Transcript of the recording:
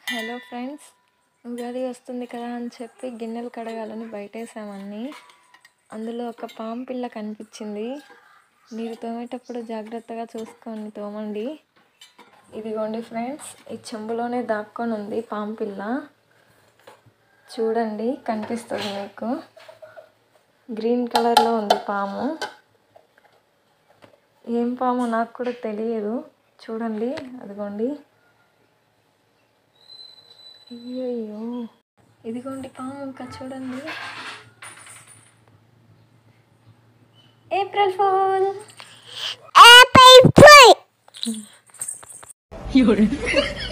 Hello friends Ugadi వస్తుంది కదా అని చెప్పి గిన్నెలు కడగాలని బయటేసామన్నీ అందులో ఒక పాము పిల్ల కనిపించింది మీరు తోమేటప్పుడు జాగ్రత్తగా చూసుకొని తోమండి ఇదిగోండి ఫ్రెండ్స్ ఈ చెంబులోనే దాక్కొని ఉంది పాము పిల్ల చూడండి కనిపిస్తుంది మీకు గ్రీన్ కలర్లో ఉంది పాము ఏం పాము నాకు కూడా తెలియదు చూడండి అదిగోండి అయ్యయ్యో ఇదిగోండి పాము ఇంకా చూడండి ఏప్రిల్ ఫూల్ April Fool.